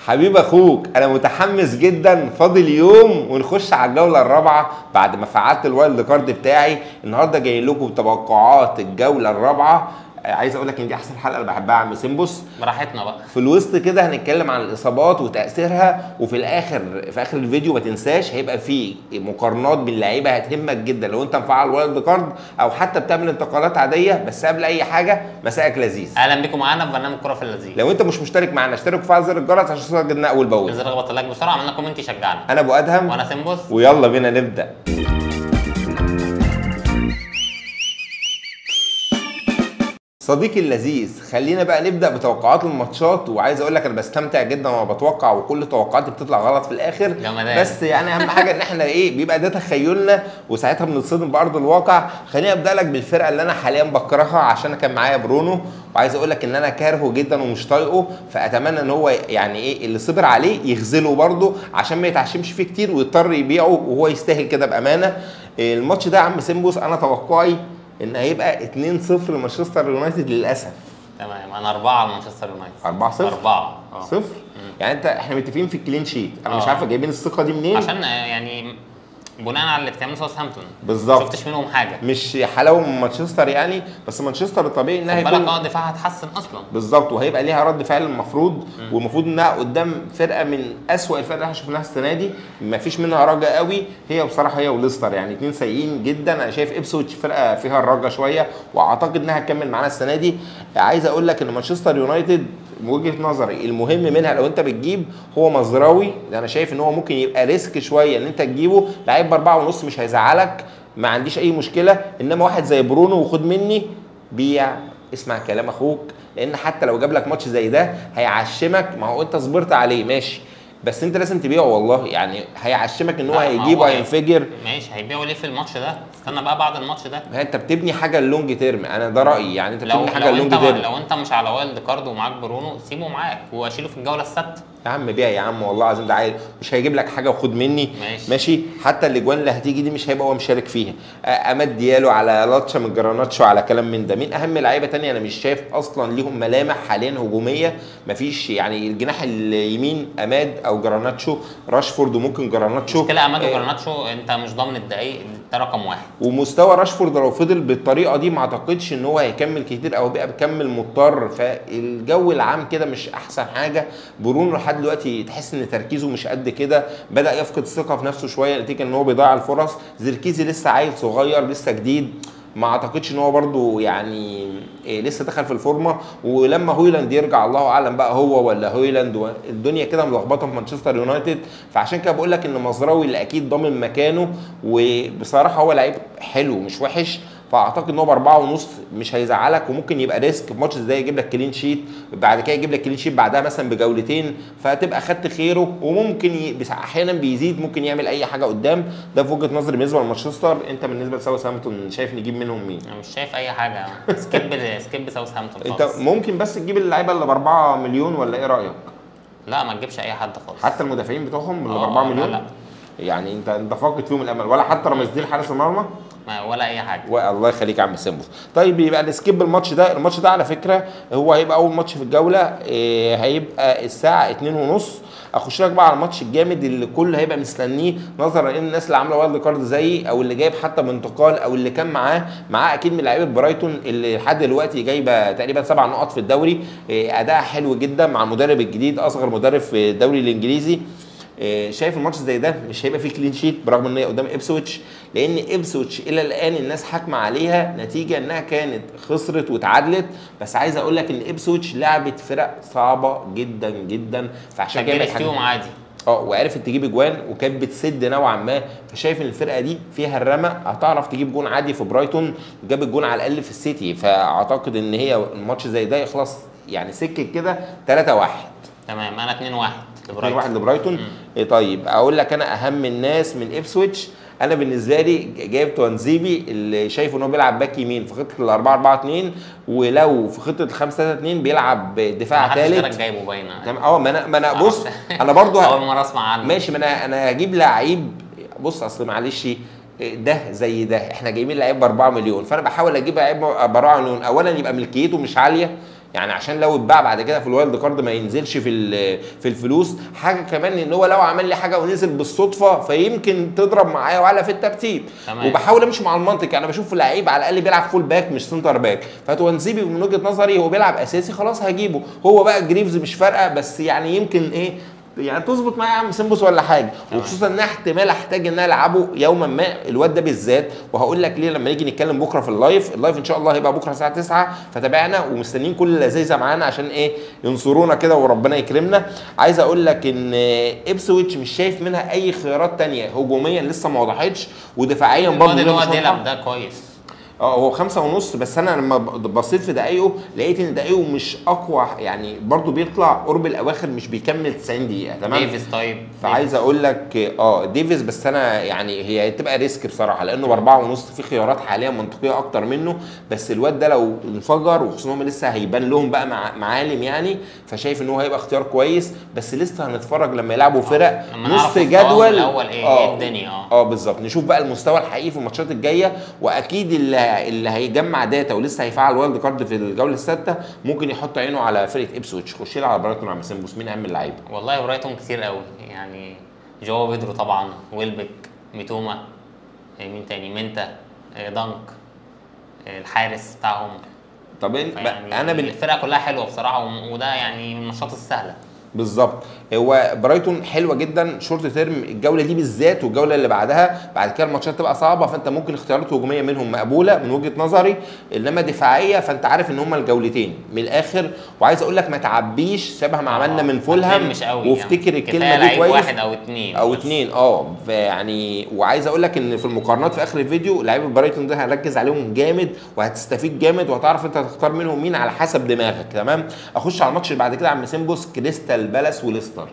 حبيب اخوك انا متحمس جدا فاضل يوم ونخش على الجوله الرابعه بعد ما فعلت الوايلد كارد بتاعي النهارده جاي لكم بتوقعات الجوله الرابعه آه، عايز اقول لك ان دي احسن حلقه انا بحبها يا عم سيمبوس براحتنا بقى في الوسط كده هنتكلم عن الاصابات وتاثيرها وفي الاخر في اخر الفيديو ما تنساش هيبقى فيه مقارنات بين لعيبه هتهمك جدا لو انت مفعل وايلد كارد او حتى بتعمل انتقالات عاديه بس قبل اي حاجه مساءك لذيذ اهلا بيكم معانا في برنامج كره في اللذيذ لو انت مش مشترك معانا اشترك وفعل زر الجرس عشان توصلك جدنا اول باول انزل اخبط اللايك بسرعه عملنا كومنت يشجعنا انا ابو ادهم وانا سيمبوس ويلا بينا نبدا صديقي اللذيذ خلينا بقى نبدا بتوقعات الماتشات وعايز اقول لك انا بستمتع جدا وانا بتوقع وكل توقعاتي بتطلع غلط في الاخر جمدان. بس يعني اهم حاجه ان احنا ايه بيبقى ده تخيلنا وساعتها بنتصدم بارض الواقع خليني ابدا لك بالفرقه اللي انا حاليا بكرهها عشان كان معايا برونو وعايز اقول لك ان انا كارهه جدا ومش طايقه فاتمنى ان هو يعني ايه اللي صبر عليه يغزله برده عشان ما يتعشمش فيه كتير ويضطر يبيعه وهو يستاهل كده بامانه إيه الماتش ده يا عم سيمبوس انا توقعي ان هيبقى 2-0 لمانشستر يونايتد للاسف تمام انا اربعه على مانشستر يونايتد 4-0 اربعه اه صفر يعني انت احنا متفقين في الكلين شيت انا مش آه. عارفه جايبين الثقه دي منين عشان آه، يعني بناء على اللي بتعمله ساوثهامبتون بالظبط. شفتش منهم حاجه مش حلاوه من مانشستر يعني بس مانشستر الطبيعي انها خد بالك هيكون اه دفاعها اتحسن اصلا بالظبط وهيبقى ليها رد فعل المفروض والمفروض انها قدام فرقه من اسوأ الفرق اللي احنا شفناها السنه دي ما فيش منها رجا قوي هي بصراحه هي وليستر يعني اتنين سيئين جدا انا شايف ابسويتش فرقه فيها الرجا شويه واعتقد انها هتكمل معانا السنه دي عايز اقول لك ان مانشستر يونايتد من وجهه نظري المهم منها لو انت بتجيب هو مزراوي انا شايف ان هو ممكن يبقى ريسك شويه ان انت تجيبه لعيب باربعه ونص مش هيزعلك ما عنديش اي مشكله انما واحد زي برونو وخد مني بيع اسمع كلام اخوك لان حتى لو جاب لك ماتش زي ده هيعشمك ما هو انت صبرت عليه ماشي بس انت لازم تبيعه والله يعني هيعشمك ان هو لا، ما هيجيب هو وهينفجر ماشي هيبيعوا ليه في الماتش ده استنى بقى بعد الماتش ده ما انت بتبني حاجه اللونج تيرم انا ده رايي يعني انت لو بتبني حاجه لو اللونج انت تيرم لو انت مش على وايلد كارد ومعاك برونو سيبه معاك واشيله في الجوله السادسه يا عم بيع يا عم والله العظيم ده عيل مش هيجيب لك حاجه وخد مني ماشي. ماشي حتى الاجوان اللي هتيجي دي مش هيبقى هو مشارك فيها آه، اماد ديالو على لاتشا من جراناتشو على كلام من ده مين اهم لعيبه تانية انا مش شايف اصلا ليهم ملامح حاليا هجوميه مفيش يعني الجناح اليمين اماد او جراناتشو راشفورد وممكن جراناتشو مشكله اماد آه، وجرناتشو انت مش ضامن الدقايق ده رقم واحد ومستوى راشفورد لو فضل بالطريقه دي ما اعتقدش ان هو هيكمل كتير او بقى بيكمل مضطر فالجو العام كده مش احسن حاجه برونو لحد دلوقتي تحس ان تركيزه مش قد كده بدا يفقد الثقه في نفسه شويه نتيجه ان هو بيضيع الفرص زيركيزي لسه عيل صغير لسه جديد ما اعتقدش ان هو برده يعني إيه لسه دخل في الفورمه ولما هويلاند يرجع الله اعلم بقى هو ولا هويلاند و- الدنيا كده ملخبطه في مانشستر يونايتد فعشان كده بقول لك ان مزراوي اللي اكيد ضامن مكانه وبصراحه هو لعيب حلو مش وحش فاعتقد ان هو باربعه ونص مش هيزعلك وممكن يبقى ريسك في ماتش زي ده يجيب لك كلين شيت بعد كده يجيب لك كلين شيت بعدها مثلا بجولتين فتبقى خدت خيره وممكن ي... بس احيانا بيزيد ممكن يعمل اي حاجه قدام ده في وجهه نظري بالنسبه لمانشستر انت بالنسبه لساوثهامبتون شايف نجيب منهم مين؟ انا مش شايف اي حاجه سكيب سكيب ساوثهامبتون انت خالص ممكن بس تجيب اللعيبه اللي ب 4 مليون ولا ايه رايك؟ لا ما تجيبش اي حد خالص حتى المدافعين بتوعهم اللي ب آه، 4 لا، مليون؟ لا. يعني انت انت فاقد فيهم الامل ولا حتى رمزدين حارس المرمى؟ ما ولا اي حاجه والله يخليك يا عم سيمبوس طيب يبقى نسكيب الماتش ده الماتش ده على فكره هو هيبقى اول ماتش في الجوله إيه هيبقى الساعه 2 ونص اخش لك بقى على الماتش الجامد اللي الكل هيبقى مستنيه نظرا ان الناس اللي عامله وايلد كارد زيي او اللي جايب حتى بانتقال او اللي كان معاه معاه اكيد من لعيبه برايتون اللي لحد دلوقتي جايبه تقريبا سبع نقط في الدوري إيه اداء حلو جدا مع المدرب الجديد اصغر مدرب في الدوري الانجليزي إيه، شايف الماتش زي ده مش هيبقى فيه كلين شيت برغم ان هي قدام ابسويتش لان ابسويتش الى الان الناس حاكمه عليها نتيجه انها كانت خسرت وتعادلت بس عايز اقول لك ان ابسويتش لعبت فرق صعبه جدا جدا فعشان كده سجلت بيتحدد- فيهم عادي اه وعرفت تجيب اجوان وكانت بتسد نوعا ما فشايف ان الفرقه دي فيها الرمى هتعرف تجيب جون عادي في برايتون جاب الجون على الاقل في السيتي فاعتقد ان هي الماتش زي ده يخلص يعني سكه كده 3 1 تمام انا 2 1 2 1 لبرايتون إيه طيب اقول لك انا اهم الناس من ابسويتش انا بالنسبه لي جايب توانزيبي اللي شايفه ان هو بيلعب باك يمين في خطه ال 4 4 2 ولو في خطه ال 5 3 2 بيلعب دفاع محدش غيرك ثالث جايبه باينه تمام اه ما انا ما انا معرفش. بص انا برضو ه- اول مره اسمع عنه ماشي ما انا انا هجيب لعيب بص اصل معلش ده زي ده احنا جايبين لعيب ب 4 مليون فانا بحاول اجيب لعيب ب 4 مليون اولا يبقى ملكيته مش عاليه يعني عشان لو اتباع بعد كده في الوايلد كارد ما ينزلش في ال- في الفلوس حاجه كمان ان هو لو عمل لي حاجه ونزل بالصدفه فيمكن تضرب معايا وعلى في الترتيب تمام. وبحاول امشي مع المنطق انا بشوف لعيب على الاقل بيلعب فول باك مش سنتر باك فتونسيبي من وجهه نظري هو بيلعب اساسي خلاص هجيبه هو بقى جريفز مش فارقه بس يعني يمكن ايه يعني تظبط معايا يا عم سيمبوس ولا حاجه تمام. وخصوصا ان أنا احتمال احتاج ان انا العبه يوما ما الواد ده بالذات وهقول لك ليه لما نيجي نتكلم بكره في اللايف اللايف ان شاء الله هيبقى بكره الساعه 9 فتابعنا ومستنيين كل اللذيذه معانا عشان ايه ينصرونا كده وربنا يكرمنا عايز اقول لك ان ابسويتش مش شايف منها اي خيارات تانية هجوميا لسه ما وضحتش ودفاعيا برضه الواد زي اللي ما هو مش واضحة. ديلاب ده كويس اه هو خمسة ونص بس انا لما ب- بصيت في دقايقه لقيت ان دقايقه مش اقوى يعني برضو بيطلع قرب الاواخر مش بيكمل 90 دقيقه تمام ديفيس طيب فعايز اقول لك اه ديفيز بس انا يعني هي هتبقى ريسك بصراحه لانه باربعه ونص في خيارات حاليا منطقيه اكتر منه بس الواد ده لو انفجر وخصوصا هم لسه هيبان لهم بقى مع معالم يعني فشايف ان هو هيبقى اختيار كويس بس لسه هنتفرج لما يلعبوا فرق لما نعرف نص مستواهم جدول الأول إيه، إيه الدنيا، اه. اه بالظبط نشوف بقى المستوى الحقيقي في الماتشات الجايه واكيد اللي اللي هيجمع داتا ولسه هيفعل وايلد كارد في الجوله السادسه ممكن يحط عينه على فرقه ابسويتش خش لي على برايتون عم سيمبوس مين اهم اللعيبه والله برايتون كتير قوي يعني جو بيدرو طبعا ويلبك ميتوما آه، مين تاني منتا آه، دانك آه، الحارس بتاعهم طب انت يعني انا بال... الفرقه كلها حلوه بصراحه وم- وده يعني من النشاط السهله بالظبط هو برايتون حلوه جدا شورت تيرم الجوله دي بالذات والجوله اللي بعدها بعد كده الماتشات تبقى صعبه فانت ممكن اختيارات هجوميه منهم مقبوله من وجهه نظري انما دفاعيه فانت عارف ان هما الجولتين من الاخر وعايز اقول لك ما تعبيش شبه ما عملنا من فولهام مش قوي وافتكر يعني. الكلمه كفاية دي لعيب كويس واحد او اتنين او بس. اتنين اه يعني وعايز اقول لك ان في المقارنات في اخر الفيديو لعيبه برايتون ده هركز عليهم جامد وهتستفيد جامد وهتعرف انت هتختار منهم مين على حسب دماغك تمام اخش على الماتش اللي بعد كده يا عم سيمبوس كريستال بالاس وليستر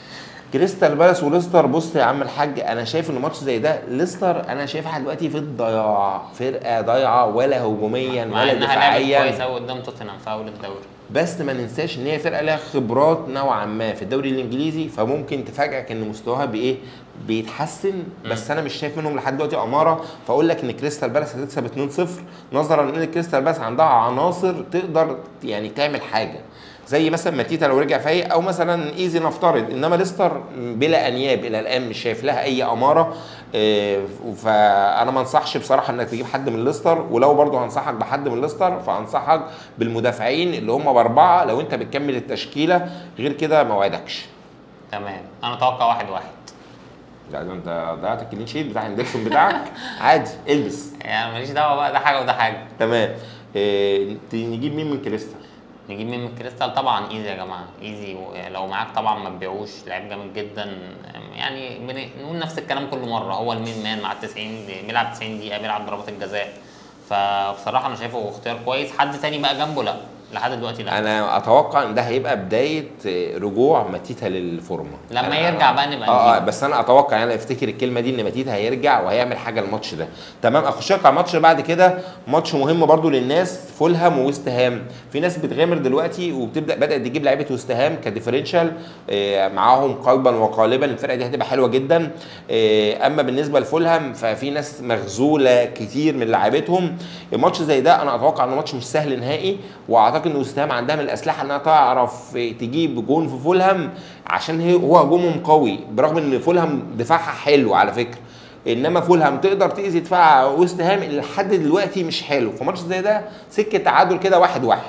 كريستال بالاس وليستر بص يا عم الحاج انا شايف ان ماتش زي ده ليستر انا شايفها دلوقتي في الضياع فرقه ضايعه ولا هجوميا مع ولا انها لعبت دفاعيا كويس قوي قدام توتنهام في اول الدوري بس ما ننساش ان هي فرقه لها خبرات نوعا ما في الدوري الانجليزي فممكن تفاجئك ان مستواها بايه بيتحسن بس انا مش شايف منهم لحد دلوقتي اماره فاقول لك ان كريستال بالاس هتكسب 2-0 نظرا ان كريستال بالاس عندها عناصر تقدر يعني تعمل حاجه زي مثلا ماتيتا لو رجع فايق او مثلا ايزي نفترض انما ليستر بلا انياب الى الان مش شايف لها اي اماره آه، فانا ما انصحش بصراحه انك تجيب حد من ليستر ولو برضه هنصحك بحد من ليستر فانصحك بالمدافعين اللي هم باربعه لو انت بتكمل التشكيله غير كده ما وعدكش تمام انا اتوقع واحد واحد لا ده انت ضيعت الكلين شيت بتاع اندرسون بتاعك عادي البس يعني ماليش دعوه بقى ده حاجه وده حاجه تمام آه، نجيب مين من كريستال نجيب مين من كريستال طبعا ايزي يا جماعه ايزي لو معاك طبعا ما تبيعوش لعيب جامد جدا يعني بن- نقول نفس الكلام كل مره هو المين مان مع ال 90 دقيقة- بيلعب 90 دقيقه بيلعب ضربات الجزاء فبصراحه انا شايفه اختيار كويس حد تاني بقى جنبه لا لحد دلوقتي لا انا اتوقع ان ده هيبقى بدايه آه، رجوع ماتيتا للفورمه لما أنا- يرجع بقى نبقى اه, آه نجيبه. بس انا اتوقع يعني افتكر الكلمه دي ان ماتيتا هيرجع وهيعمل حاجه الماتش ده تمام اخش لك على الماتش اللي بعد كده ماتش مهم برضو للناس فولهام وويست هام في ناس بتغامر دلوقتي وبتبدا بدات تجيب لعيبه ويست هام كديفرنشال آه معاهم قلبا وقالبا الفرقه دي هتبقى حلوه جدا آه اما بالنسبه لفولهام ففي ناس مغزوله كتير من لعيبتهم الماتش زي ده انا اتوقع انه ماتش مش سهل نهائي واعتقد ان ويست هام عندها من الاسلحه انها تعرف تجيب جون في فولهام عشان هي هو هجومهم قوي برغم ان فولهام دفاعها حلو على فكره انما فولهام تقدر تاذي دفاع ويست هام اللي لحد دلوقتي مش حلو فماتش زي ده سكه تعادل كده واحد واحد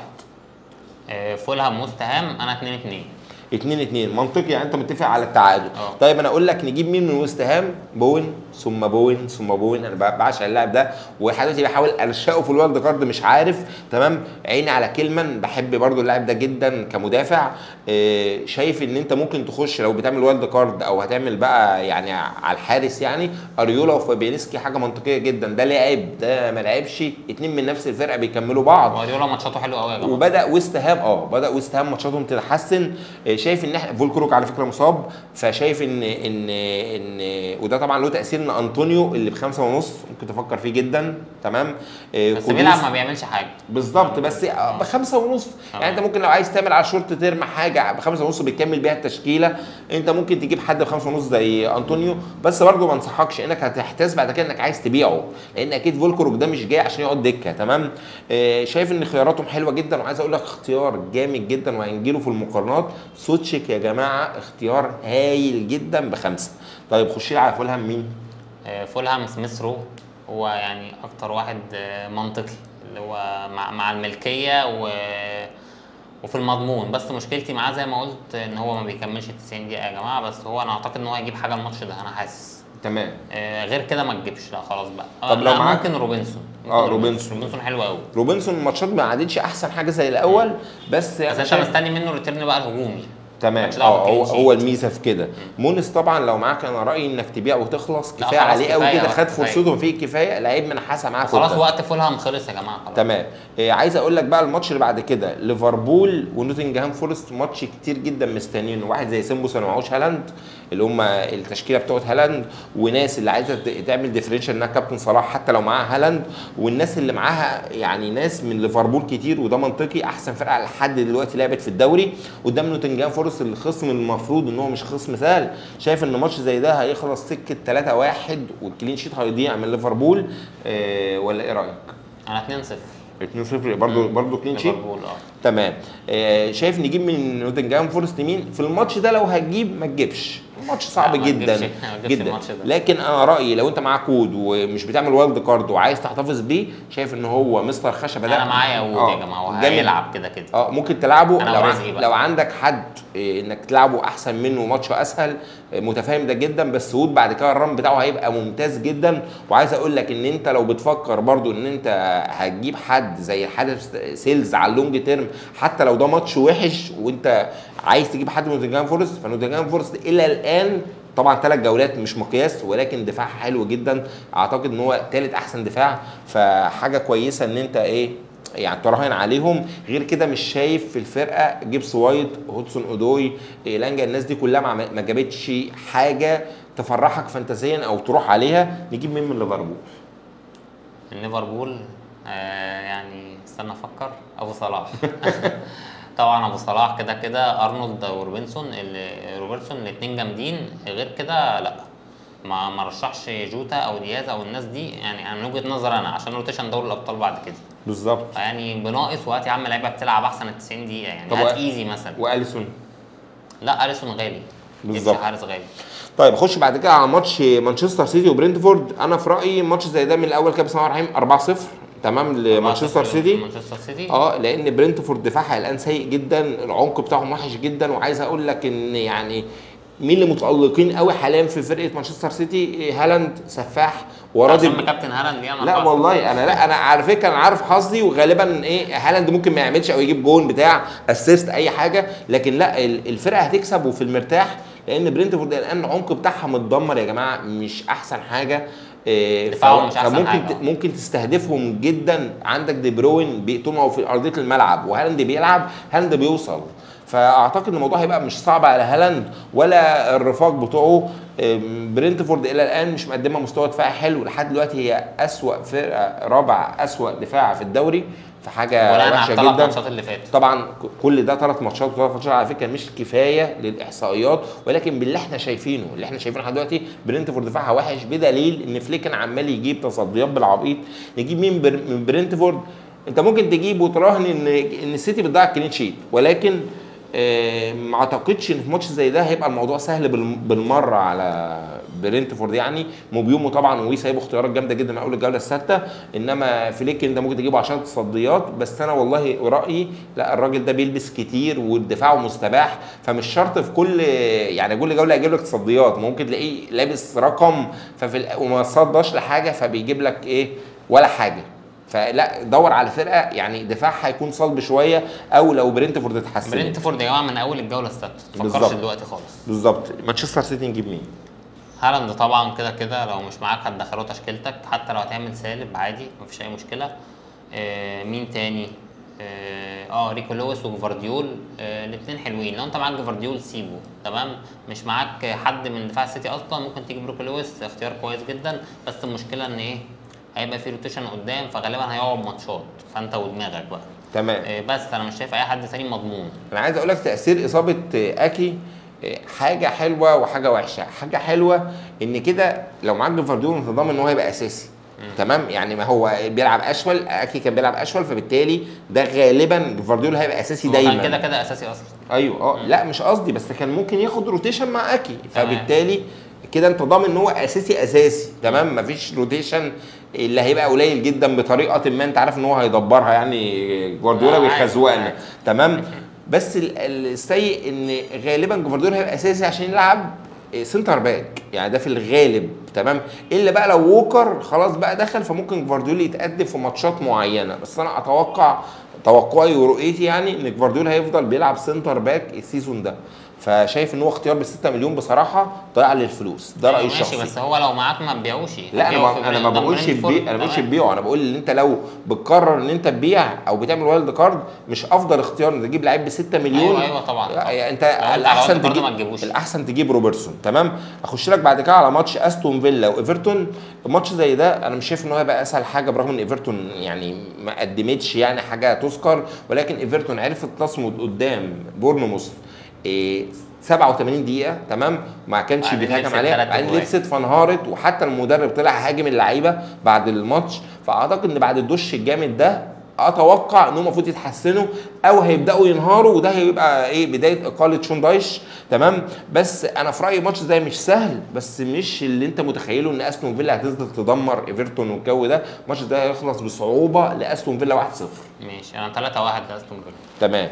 آه، فولهام وستهام انا 2 2 2 2 منطقي يعني انت متفق على التعادل اه. طيب انا اقول لك نجيب مين من ويست هام بوين ثم بوين ثم بوين انا بعشق اللاعب ده ولحد دلوقتي بحاول انشئه في الوالد كارد مش عارف تمام عيني على كلمن بحب برضو اللاعب ده جدا كمدافع اه شايف ان انت ممكن تخش لو بتعمل والد كارد او هتعمل بقى يعني على الحارس يعني اريولا وفابيانسكي حاجه منطقيه جدا ده لعب ده ما لعبش اتنين من نفس الفرقه بيكملوا بعض جوارديولا ماتشاته حلوه قوي يا جماعه وبدا ويست هام اه بدا ويست هام ماتشاتهم تتحسن آه، شايف ان احنا فولكروك على فكره مصاب فشايف ان ان ان وده طبعا له تاثير ان انطونيو اللي بخمسة ونص ممكن تفكر فيه جدا تمام آه، بس قدوس- بيلعب ما بيعملش حاجه بالظبط بس بخمسة ونص يعني انت ممكن لو عايز تعمل على الشورت تيرم حاجه بخمسة ونص بتكمل بيها التشكيله انت ممكن تجيب حد بخمسة ونص زي انطونيو بس برضه ما انصحكش انك هتحتاج بعد كده انك عايز تبيعه لان اكيد فولكروك ده مش جاي عشان يقعد دكه تمام آه، شايف ان خياراتهم حلوه جدا وعايز اقول لك اختيار جامد جدا وهنجيله في المقارنات سوتشيك يا جماعه اختيار هايل جدا بخمسه طيب خش لي على فولهام مين؟ آه، فولهام سميث رو هو يعني اكتر واحد آه، منطقي اللي هو مع مع الملكيه و وفي المضمون بس مشكلتي معاه زي ما قلت ان هو ما بيكملش 90 دقيقه يا جماعه بس هو انا اعتقد ان هو هيجيب حاجه الماتش ده انا حاسس تمام آه، غير كده ما تجيبش لا خلاص بقى آه، طب لو لا، معاك- ممكن روبنسون ممكن آه، روبنسون. روبنسون حلو قوي روبنسون الماتشات ما عادتش احسن حاجه زي الاول بس بس أنا انت شايف- مستني منه ريتيرن بقى الهجومي تمام مالكش دعوة اه هو بالكلين هو شيت. الميزه في كده مونس طبعا لو معاك انا رايي انك تبيع وتخلص لا، كفايه خلاص عليه قوي كفاية كده بقى، خد كفاية. فرصته فيه كفايه لعيب من حاسه معاه خلاص خطة. وقت فولهام خلص يا جماعه خلاص تمام إيه عايز اقول لك بقى الماتش اللي بعد كده ليفربول ونوتنجهام فورست ماتش كتير جدا مستنيينه واحد زي سيمبوس اللي معهوش هالاند اللي هم التشكيله بتوعت هالاند وناس اللي عايزه ت- تعمل ديفرنشال انها كابتن صلاح حتى لو معاها هالاند والناس اللي معاها يعني ناس من ليفربول كتير وده منطقي احسن فرقه لحد دلوقتي لعبت في الدوري قدام نوتنجهام فورست الخصم المفروض ان هو مش خصم سهل شايف ان ماتش زي ده هيخلص سكه 3 1 والكلين شيت هيضيع من ليفربول إيه ولا ايه رايك؟ انا 2-0 2-0 برضه برضه كلين شيت ليفربول اه تمام آه شايف نجيب من نوتنجهام فورست مين في الماتش ده لو هتجيب ما تجيبش الماتش صعب لا، ما جدا تجيبش- ما تجيبش جدا الماتش ده. لكن انا رايي لو انت معاك كود ومش بتعمل وايلد كارد وعايز تحتفظ بيه شايف ان هو مستر خشبه ده انا معايا وود آه، يا جماعه جامد. وهيلعب كده كده اه ممكن تلعبه أنا لو, ورزقي عن- بقى. لو عندك حد إيه، انك تلعبه احسن منه وماتشه اسهل إيه، متفاهم ده جدا بس وود بعد كده الرن بتاعه هيبقى ممتاز جدا وعايز اقول لك ان انت لو بتفكر برضو ان انت هتجيب حد زي حارس سيلز على اللونج تيرم حتى لو ده ماتش وحش وانت عايز تجيب حد من نوتنجهام فورست فنوتنجهام فورست الى الان طبعا ثلاث جولات مش مقياس ولكن دفاعها حلو جدا اعتقد ان هو ثالث احسن دفاع فحاجه كويسه ان انت ايه يعني تراهن عليهم غير كده مش شايف في الفرقه جيبس وايت هودسون اودوي إيه، لانجا الناس دي كلها ما ما جابتش حاجه تفرحك فانتازيا او تروح عليها نجيب مين من ليفربول ليفربول آه يعني استنى افكر ابو صلاح طبعا ابو صلاح كده كده ارنولد وروبنسون اللي روبرتسون الاثنين جامدين غير كده لا ما ما رشحش جوتا او دياز او الناس دي يعني انا من وجهه نظر انا عشان روتيشن دوري الابطال بعد كده بالظبط يعني بناقص وهات يا عم لعيبه بتلعب احسن ال 90 دقيقه يعني طب هات و- ايزي مثلا واليسون لا اليسون غالي بالظبط. يمشي حارس غالي طيب خش بعد كده على ماتش مانشستر سيتي وبرنتفورد انا في رايي ماتش زي ده من الاول كده بسم الله الرحمن الرحيم 4-0 تمام لمانشستر سيتي مانشستر سيتي اه لان برنتفورد دفاعها الان سيء جدا العمق بتاعهم وحش جدا وعايز اقول لك ان يعني مين اللي متالقين قوي حاليا في فرقه مانشستر سيتي إيه، هالاند سفاح وراضي عشان ب- كابتن هالاند يعني لا والله انا لا انا على فكره انا عارف حظي وغالبا ايه هالاند ممكن ما يعملش او يجيب جون بتاع اسيست اي حاجه لكن لا ال- الفرقه هتكسب وفي المرتاح لان برنتفورد الان العمق بتاعها متدمر يا جماعه مش احسن حاجه إيه، دفاعهم ف- مش أحسن فممكن حاجة. ت- ممكن تستهدفهم جدا عندك دي بروين بي- طول ما هو في ارضيه الملعب وهالاند بيلعب هالاند بيوصل فاعتقد ان الموضوع هيبقى مش صعب على هالاند ولا الرفاق بتوعه أم، برنتفورد الى الان مش مقدمه مستوى دفاعي حلو لحد دلوقتي هي اسوا فرقه رابع اسوا دفاع في الدوري في حاجه ولا انا وحشه الثلاث جدا ماتشات اللي فاتوا طبعا ك- كل ده ثلاث ماتشات وثلاث ماتشات على فكره مش كفايه للاحصائيات ولكن باللي احنا شايفينه اللي احنا شايفينه لحد دلوقتي برنتفورد دفاعها وحش بدليل ان فليكن عمال يجيب تصديات بالعبيط يجيب مين بر- من برنتفورد انت ممكن تجيب وتراهن ان ان السيتي بتضيع الكلين شيت ولكن آه، ما اعتقدش ان في ماتش زي ده هيبقى الموضوع سهل بالم- بالمره على برنتفورد يعني موبيومو طبعا وويس هيبقوا اختيارات جامده جدا من اول الجوله السادسه انما فليك انت ممكن تجيبه عشان تصديات بس انا والله رايي لا الراجل ده بيلبس كتير ودفاعه مستباح فمش شرط في كل يعني كل جوله يجيب لك تصديات ممكن تلاقيه لابس رقم ففي ال- وما صداش لحاجه فبيجيب لك ايه ولا حاجه فلا دور على فرقه يعني دفاعها هيكون صلب شويه او لو برنتفورد اتحسنت برنتفورد يا جماعه من اول الجوله السادسه ما تفكرش بالظبط. دلوقتي خالص بالظبط مانشستر سيتي نجيب مين؟ هالاند طبعا كده كده لو مش معاك هتدخله تشكيلتك حتى لو هتعمل سالب عادي مفيش اي مشكله آه مين تاني اه آه، ريكو لويس وجفارديول آه الاثنين حلوين لو انت معاك جفارديول سيبه تمام مش معاك حد من دفاع السيتي اصلا ممكن تجيب ريكو لويس اختيار كويس جدا بس المشكله ان ايه هيبقى في روتيشن قدام فغالبا هيقعد ماتشات فانت ودماغك بقى تمام آه بس انا مش شايف اي حد ثاني مضمون انا عايز اقول لك تاثير اصابه اكي حاجه حلوه وحاجه وحشه حاجه حلوه ان كده لو معاك جفارديول انت ضامن ان هو هيبقى اساسي تمام يعني ما هو بيلعب اشول اكي كان بيلعب اشول فبالتالي ده غالبا جفارديول هيبقى اساسي هو كان دايما كده كده اساسي اصلا ايوه اه لا مش قصدي بس كان ممكن ياخد روتيشن مع اكي فبالتالي كده انت ضامن ان هو اساسي اساسي تمام مفيش روتيشن اللي هيبقى قليل جدا بطريقه ما انت عارف ان هو هيدبرها يعني جوارديولا آه، عادي، بيخزوقنا عادي. تمام بس ال- السيء ان غالبا جوارديولا هيبقى اساسي عشان يلعب سنتر باك يعني ده في الغالب تمام الا بقى لو ووكر خلاص بقى دخل فممكن جوارديولا يتقدم في ماتشات معينه بس انا اتوقع توقعي ورؤيتي يعني ان جوارديولا هيفضل بيلعب سنتر باك السيزون ده فشايف ان هو اختيار ب 6 مليون بصراحه ضيع للفلوس ده رايي ماشي الشخصي بس هو لو معاك ما تبيعوش لا انا ما انا ما بقولش تبيع انا ما بقولش تبيعه انا بقول ان انت لو بتقرر ان انت تبيع او بتعمل وايلد كارد مش افضل اختيار انك تجيب لعيب ب 6 مليون أيوة، أيوة، طبعاً. لا، يعني انت لو أنت على الاحسن وايلد كارد تجيب ما تجيبوش. الاحسن تجيب روبرتسون تمام اخش لك بعد كده على ماتش استون فيلا وايفرتون الماتش زي ده انا مش شايف ان هو هيبقى اسهل حاجه برغم ان ايفرتون يعني ما قدمتش يعني حاجه تذكر ولكن ايفرتون عرفت تصمد قدام بورنموث إيه 87 دقيقة تمام ما كانش بعدين بيتهاجم لبست عليها تلات بعدين أجوال. لبست فانهارت وحتى المدرب طلع هاجم اللعيبة بعد الماتش فاعتقد ان بعد الدش الجامد ده اتوقع انهم المفروض يتحسنوا او هيبداوا ينهاروا وده هيبقى ايه بدايه اقاله شون دايش تمام بس انا في رايي ماتش زي مش سهل بس مش اللي انت متخيله ان استون فيلا هتنزل تدمر ايفرتون والجو ده الماتش ده هيخلص بصعوبه لاستون فيلا 1-0 ماشي انا 3 1 لاستون فيلا تمام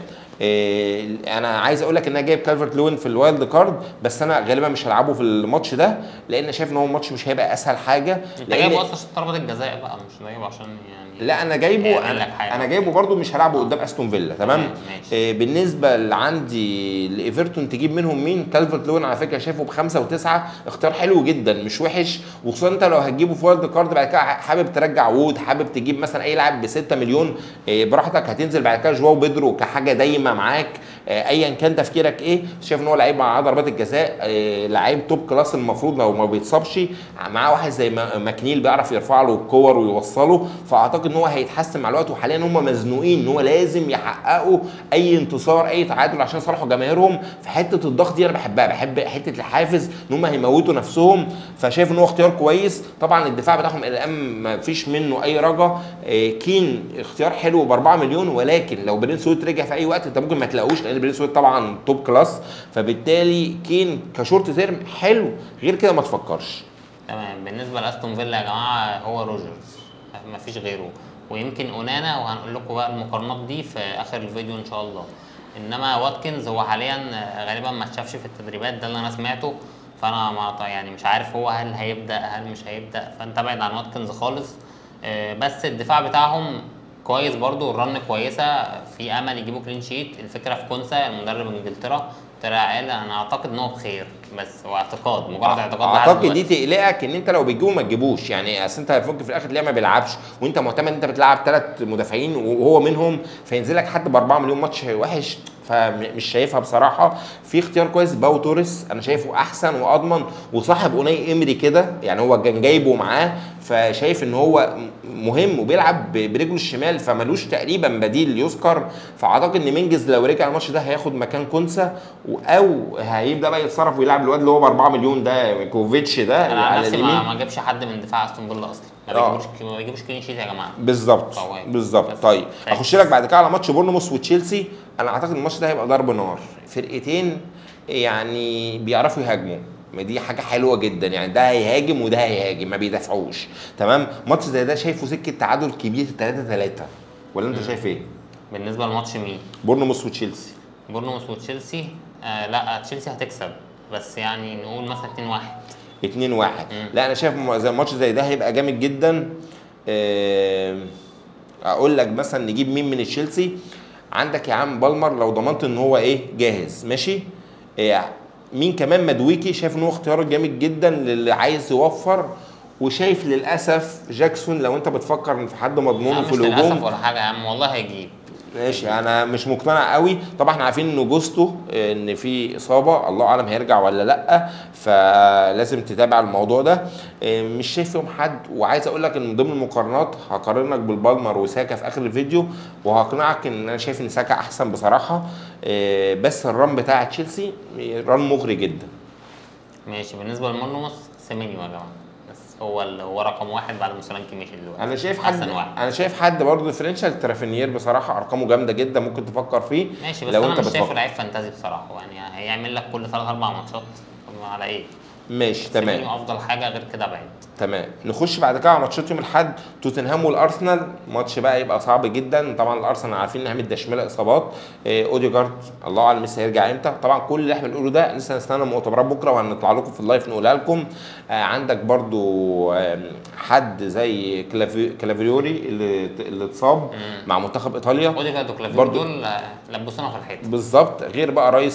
إيه انا عايز اقول لك ان انا جايب كالفرت لوين في الوايلد كارد بس انا غالبا مش هلعبه في الماتش ده لان شايف ان هو الماتش مش هيبقى اسهل حاجه انت لأن- جايبه اصلا عشان ضربات الجزاء بقى مش جايبه عشان يعني لا انا جايبه يعمل لك انا, حاجة. أنا جايبه برده مش هلعبه قدام استون فيلا تمام تمام، ماشي. إيه بالنسبه اللي عندي لايفرتون تجيب منهم مين كالفرت لوين على فكره شايفه بخمسه وتسعه اختيار حلو جدا مش وحش وخصوصا انت لو هتجيبه في وايلد كارد بعد كده حابب ترجع وود حابب تجيب مثلا اي لاعب ب 6 مليون إيه براحتك هتنزل بعد كده جواو بيدرو كحاجه دايمه معاك إيه ايا كان تفكيرك ايه شايف ان هو لعيب مع ضربات الجزاء إيه لعيب توب كلاس المفروض لو ما بيتصابش معاه واحد زي ما- ماكنيل بيعرف يرفع له الكور ويوصله فاعتقد ان هو هيتحسن مع الوقت وحاليا هم مزنوقين ان هو لازم يحققوا اي انتصار اي تعادل عشان يصالحوا جماهيرهم في حته الضغط دي انا بحبها بحب حته الحافز ان هم هيموتوا نفسهم فشايف ان هو اختيار كويس طبعا الدفاع بتاعهم الى الان ما فيش منه اي رجا آه، كين اختيار حلو ب 4 مليون ولكن لو برين سويت رجع في اي وقت انت ممكن ما تلاقوش لان برين سويت طبعا توب كلاس فبالتالي كين كشورت تيرم حلو غير كده ما تفكرش تمام بالنسبه لاستون فيلا يا جماعه هو روجرز مفيش غيره ويمكن اونانا وهنقول لكم بقى المقارنات دي في اخر الفيديو ان شاء الله انما واتكنز هو حاليا غالبا ما اتشافش في التدريبات ده اللي انا سمعته فانا ما يعني مش عارف هو هل هيبدا هل مش هيبدا فانت ابعد عن واتكنز خالص آه، بس الدفاع بتاعهم كويس برضو الرن كويسه في امل يجيبوا كلين شيت الفكره في كونسا المدرب انجلترا طلع قال انا اعتقد ان هو بخير بس هو اعتقاد مجرد اعتقاد لحد اعتقد دي دلوقتي. تقلقك ان انت لو بتجيبه ما تجيبوش يعني اصل انت ممكن في الاخر تلاقيه ما بيلعبش وانت معتمد ان انت بتلعب ثلاث مدافعين وهو منهم فينزل لك حد ب 4 مليون ماتش وحش فمش شايفها بصراحه في اختيار كويس باو توريس انا شايفه احسن واضمن وصاحب اوناي امري كده يعني هو كان جايبه معاه فشايف ان هو مهم وبيلعب ب- برجله الشمال فملوش تقريبا بديل يذكر فاعتقد ان مينجز لو رجع الماتش ده هياخد مكان كونسا و- او هيبدا بقى يتصرف ويلعب الواد اللي هو ب 4 مليون ده كوفيتش ده انا عن على نفسي اليمين ما ما اجيبش حد من دفاع استون فيلا اصلا ما آه. بيجيبوش ما بيجيبوش كلين شيت يا جماعه بالظبط قوام. بالظبط بس. طيب طيب. اخش لك بعد كده على ماتش بورنموث وتشيلسي انا اعتقد الماتش ده هيبقى ضرب نار فرقتين يعني بيعرفوا يهاجموا ما دي حاجه حلوه جدا يعني ده هيهاجم وده هيهاجم ما بيدافعوش تمام ماتش زي ده شايفه سكه تعادل كبير 3 3 ولا انت شايف ايه بالنسبه لماتش مين بورنموث وتشيلسي بورنموث وتشيلسي آه لا تشيلسي هتكسب بس يعني نقول مثلا 2 1 2 1 مم. لا انا شايف م- زي ماتش زي ده هيبقى جامد جدا آم، اقول لك مثلا نجيب مين من تشيلسي عندك يا عم بالمر لو ضمنت ان هو ايه جاهز ماشي إيه مين كمان مدويكي شايف ان هو اختيار جامد جدا للي عايز يوفر وشايف للاسف جاكسون لو انت بتفكر ان في حد مضمون لا في مش للاسف الهجوم ولا حاجه يا عم والله هيجيب ماشي انا مش مقتنع قوي طبعا احنا عارفين ان جوستو آه، ان في اصابه الله اعلم هيرجع ولا لا فلازم تتابع الموضوع ده آه، مش شايف فيهم حد وعايز اقول لك ان من ضمن المقارنات هقارنك بالبالمر وساكا في اخر الفيديو وهقنعك ان انا شايف ان ساكا احسن بصراحه آه، بس الران بتاع تشيلسي آه، ران مغري جدا ماشي بالنسبه لمرموس سيمينيو يا جماعه بس هو ال- هو رقم واحد بعد ما سولانكي مشي دلوقتي انا شايف حد احسن واحد انا شايف حد برضه ديفرنشال ترافينير بصراحه ارقامه جامده جدا ممكن تفكر فيه ماشي بس لو انا انت مش شايفه بتفكر لعيب فانتازي بصراحه يعني هيعمل لك كل ثلاث اربع ماتشات طب على ايه؟ ماشي تمام سيمينيو افضل حاجه غير كده بعيد تمام نخش بعد كده على ماتشات يوم الاحد توتنهام والارسنال ماتش بقى يبقى صعب جدا طبعا الارسنال عارفين انها متدشمله اصابات إيه اوديجارد الله اعلم لسه هيرجع امتى طبعا كل اللي احنا بنقوله ده لسه هنستنى مؤتمرات بكره وهنطلع لكم في اللايف نقولها لكم آه عندك برضو آم، حد زي كلافي كلافيوري اللي اللي اتصاب مع منتخب ايطاليا اوديجارد وكلافيور برضو. دول آه، لبسونا في الحيط بالظبط غير بقى رئيس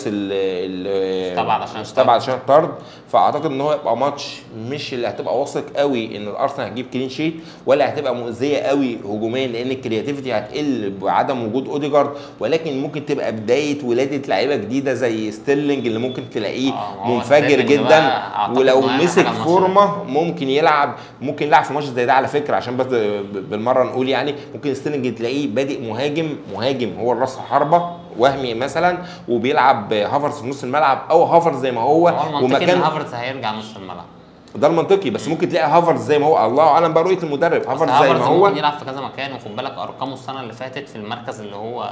ال مستبعد عشان مستبعد عشان الطرد فاعتقد ان هو يبقى ماتش مش اللي هتبقى واثق قوي ان الارسنال هتجيب كلين شيت ولا هتبقى مؤذيه قوي هجوميا لان الكرياتيفيتي هتقل بعدم وجود اوديجارد ولكن ممكن تبقى بدايه ولاده لعيبه جديده زي ستيرلينج اللي ممكن تلاقيه آه، ما هو منفجر ستيرلينج جدا بقى أعتقد ولو إنه أهم مسك حاجة الماتش ده. فورمه ممكن يلعب ممكن يلعب في ماتش زي ده على فكره عشان بس بالمره نقول يعني ممكن ستيرلينج تلاقيه بادئ مهاجم مهاجم هو الراس حربه وهمي مثلا وبيلعب هافرز في نص الملعب او هافرز زي ما هو هو المنطقي ان ومكان هافرتز هيرجع نص الملعب ده المنطقي بس ممكن تلاقي هافرز زي ما هو الله اعلم بقى رؤيه المدرب بس هافرز زي ما هافرتز هو ممكن يلعب في كذا مكان وخد بالك ارقامه السنه اللي فاتت في المركز اللي هو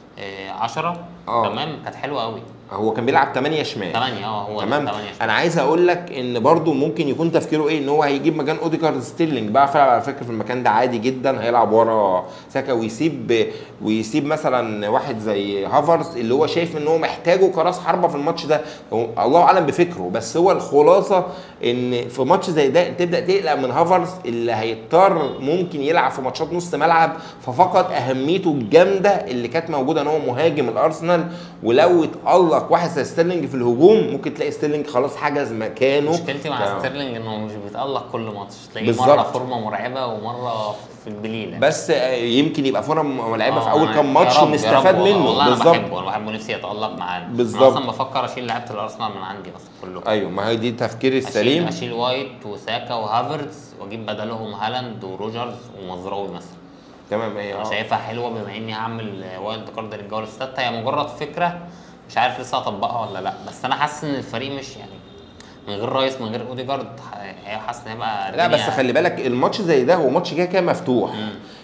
10 آه. تمام كانت حلوه قوي هو كان بيلعب 8 شمال 8 اه هو تمام 8 انا عايز اقول لك ان برضو ممكن يكون تفكيره ايه ان هو هيجيب مكان اوديجارد ستيرلينج بقى فعلا على فكره في المكان ده عادي جدا هيلعب ورا ساكا ويسيب ويسيب مثلا واحد زي هافرز اللي هو شايف ان هو محتاجه كراس حربه في الماتش ده هو الله اعلم بفكره بس هو الخلاصه ان في ماتش زي ده تبدا تقلق من هافرز اللي هيضطر ممكن يلعب في ماتشات نص ملعب ففقد اهميته الجامده اللي كانت موجوده ان هو مهاجم الارسنال ولو اتالق واحد زي ستيرلينج في الهجوم ممكن تلاقي ستيرلينج خلاص حجز مكانه مشكلتي مع تمام. ستيرلينج انه مش بيتالق كل ماتش تلاقيه بالظبط. مره فورمه مرعبه ومره في البليله بس آه، يمكن يبقى فورم لعيبه في آه، اول أنا- كام يا ماتش رب- يا ونستفاد رب. منه والله انا بالظبط بحبه انا بحبه نفسي يتالق معانا بالظبط. انا اصلا بفكر اشيل لعيبه الارسنال من عندي اصلا كلهم ايوه ما هي دي التفكير اشيل السليم اشيل وايت وساكا وهافرتز واجيب بدلهم هالاند وروجرز ومزراوي مثلا تمام هي انا آه. شايفها حلوه بما اني هعمل وايلد كارد للجوله السادسه هي مجرد فكره مش عارف لسه هطبقها ولا لا بس انا حاسس ان الفريق مش يعني من غير رايس من غير اوديجارد ح- حاسس ان هيبقى لا بس الدنيا- خلي بالك الماتش زي ده هو ماتش كده كده مفتوح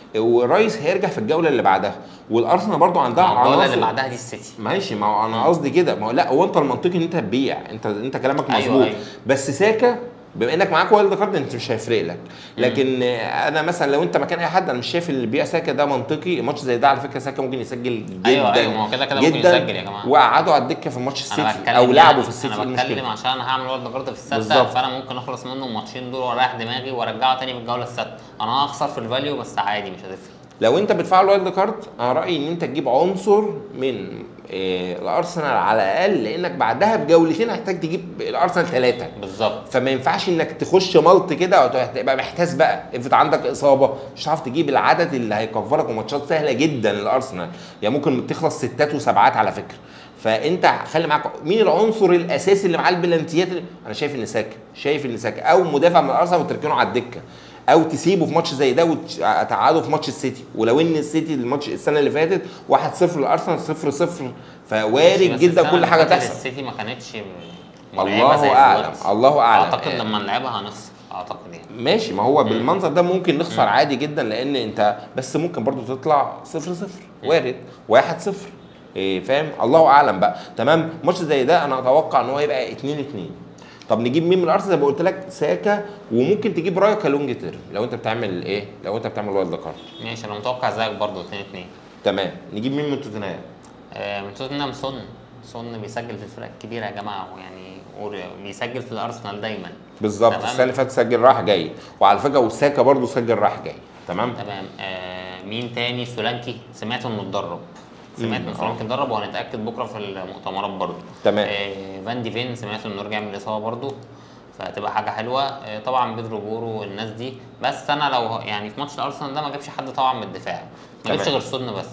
ورايس هيرجع في الجوله اللي بعدها والارسنال برضو عندها الجوله اللي عناصر بعدها دي السيتي ماشي ما هو انا قصدي كده ما هو لا هو انت المنطقي ان انت تبيع انت انت كلامك أيوة، مظبوط أيوة. بس ساكا بما انك معاك وايلد كارد انت مش هيفرق لك لكن آه، انا مثلا لو انت مكان اي حد انا مش شايف اللي بيبيع ساكا ده منطقي الماتش زي ده على فكره ساكا ممكن يسجل جدا أيوة، أيوة، ما هو كده كده ممكن جدا يسجل يا جماعة. وقعدوا على الدكه في ماتش انا السيتي بتكلم او لعبوا يعني في السيتي انا إيه بتكلم المشكله عشان انا هعمل وايلد كارد في السادسه بالظبط. فانا ممكن اخلص منه الماتشين دول واريح دماغي وارجعه تاني في الجوله السادسه انا هخسر في الفاليو بس عادي مش هتفرق لو انت بتفعل وايلد كارد انا رايي ان انت تجيب عنصر من إيه الارسنال على الاقل لانك بعدها بجولتين هتحتاج تجيب الارسنال ثلاثه بالظبط فما ينفعش انك تخش ملط كده وتبقى محتاس بقى افرض عندك اصابه مش هتعرف تجيب العدد اللي هيكفرك وماتشات سهله جدا للارسنال يعني ممكن تخلص ستات وسبعات على فكره فانت خلي معاك مين العنصر الاساسي اللي معاه البلانتيات اللي... انا شايف ان ساكا شايف ان ساكا او مدافع من الارسنال وتركنه على الدكه او تسيبه في ماتش زي ده وتقعده في ماتش السيتي ولو ان السيتي الماتش السنه اللي فاتت 1-0 للارسنال 0-0 فوارد بس جدا السنة كل اللي حاجه فاتت تحصل السيتي ما كانتش مرعبة زي الله اعلم دلوقتي. الله اعلم اعتقد آه. لما نلعبها هنخسر اعتقد يعني ماشي ما هو بالمنظر ده ممكن نخسر عادي جدا لان انت بس ممكن برضو تطلع صفر صفر وارد واحد صفر إيه فاهم الله اعلم بقى تمام ماتش زي ده انا اتوقع ان هو يبقى 2 2 طب نجيب مين من الارسنال زي ما قلت لك ساكا وممكن تجيب رايو كالونج تيرم لو انت بتعمل ايه لو انت بتعمل وايلد كارد ماشي انا متوقع زيك برضه 2 2 تمام نجيب مين من توتنهام آه، من توتنهام سون سون بيسجل في الفرق الكبيره يا جماعه ويعني اور- بيسجل في الارسنال دايما بالظبط تمام. السنه اللي فاتت سجل راح جاي وعلى فكره وساكا برضو سجل راح جاي تمام تمام آه مين تاني سولانكي سمعت انه اتدرب سمعت مم، ان آه. سولانكي اتدرب وهنتاكد بكره في المؤتمرات برضه تمام. آه فان دي فين سمعت انه رجع من الاصابه برضه فهتبقى حاجه حلوه آه طبعا بيدرو بورو والناس دي بس انا لو يعني في ماتش الارسنال ده ما جابش حد طبعا من الدفاع ما جابش تمام. غير سون بس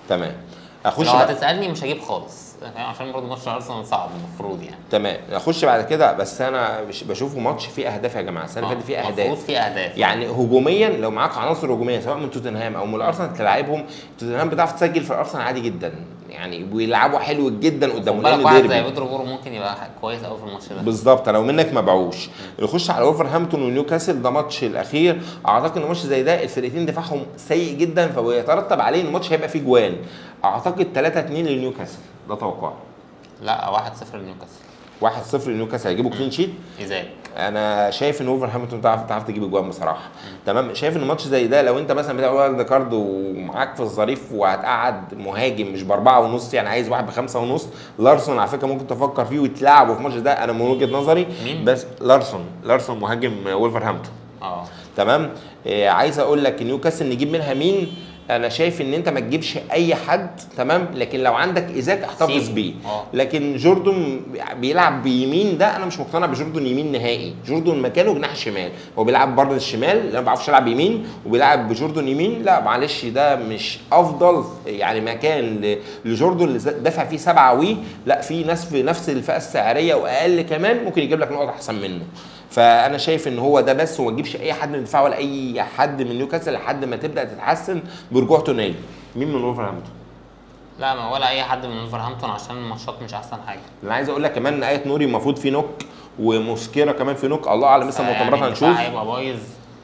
تمام اخش لو بقى- هتسالني مش هجيب خالص فاهم؟ عشان برضه ماتش ارسنال صعب المفروض يعني تمام اخش بعد كده بس انا مش بشوفه ماتش فيه اهداف يا جماعه السنه اللي فاتت فيه المفروض اهداف فيه اهداف يعني هجوميا لو معاك عناصر هجوميه سواء من توتنهام او من الارسنال تلعبهم توتنهام بتعرف تسجل في الارسنال عادي جدا يعني بيلعبوا حلو جدا قدامه خد بالك لان واحد زي ديربي بيدرو بورو ممكن يبقى كويس قوي في الماتش ده بالظبط لو منك ما باعوش نخش على ولفرهامبتون ونيوكاسل ده ماتش الاخير اعتقد ان ماتش زي ده الفرقتين دفاعهم سيء جدا فبيترتب عليه ان الماتش هيبقى فيه جوان اعتقد 3 2 لنيوكاسل ده توقعي لا 1-0 لنيوكاسل 1 0 لنيوكاسل هيجيبوا كلين شيت ازاي انا شايف ان ولفرهامبتون تعرف تعرف تجيب اجوان بصراحه تمام شايف ان ماتش زي ده لو انت مثلا بتلعب وايلد كارد ومعاك في الظريف وهتقعد مهاجم مش باربعه ونص يعني عايز واحد بخمسه ونص لارسون على فكره ممكن تفكر فيه وتلعبه في الماتش ده انا من وجهه نظري مين؟ بس لارسون لارسون مهاجم ولفرهامبتون اه تمام آه عايز اقول لك نيوكاسل نجيب منها مين انا شايف ان انت ما تجيبش اي حد تمام لكن لو عندك ايزاك احتفظ سيبه. بيه اه. لكن جوردن بيلعب بيمين ده انا مش مقتنع بجوردن يمين نهائي جوردن مكانه جناح شمال هو بيلعب برضه الشمال انا ما بعرفش العب يمين وبيلعب بجوردن يمين لا معلش ده مش افضل يعني مكان ل- لجوردن اللي دافع فيه سبعه وي لا في ناس في نفس الفئه السعريه واقل كمان ممكن يجيب لك نقط احسن منه فانا شايف ان هو ده بس وما تجيبش اي حد من الدفاع ولا اي حد من نيوكاسل لحد ما تبدا تتحسن برجوع تونالي مين من ولفرهامبتون لا ما ولا اي حد من ولفرهامبتون عشان الماتشات مش احسن حاجه انا عايز اقول لك كمان ان ايات نوري المفروض في نوك ومسكيرة كمان في نوك الله اعلم لسه يعني المؤتمرات الدفاع هنشوف هيبقى بايظ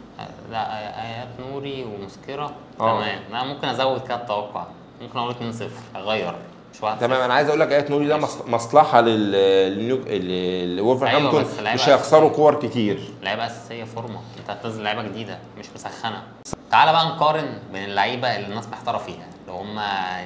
لا ايات نوري ومسكره اه. تمام انا ممكن ازود كده التوقع ممكن اقول 2-0 اغير مش 1 تمام انا عايز اقول لك ايات نوري ده مص- مصلحه لل للنيوك ل- لولفرهامبتون أيوة، بس لعيبة مش هيخسروا كور كتير لعيبه اساسيه فورمه انت هتنزل لعيبه جديده مش مسخنه تعالى بقى نقارن بين اللعيبه اللي الناس محتاره فيها اللي هم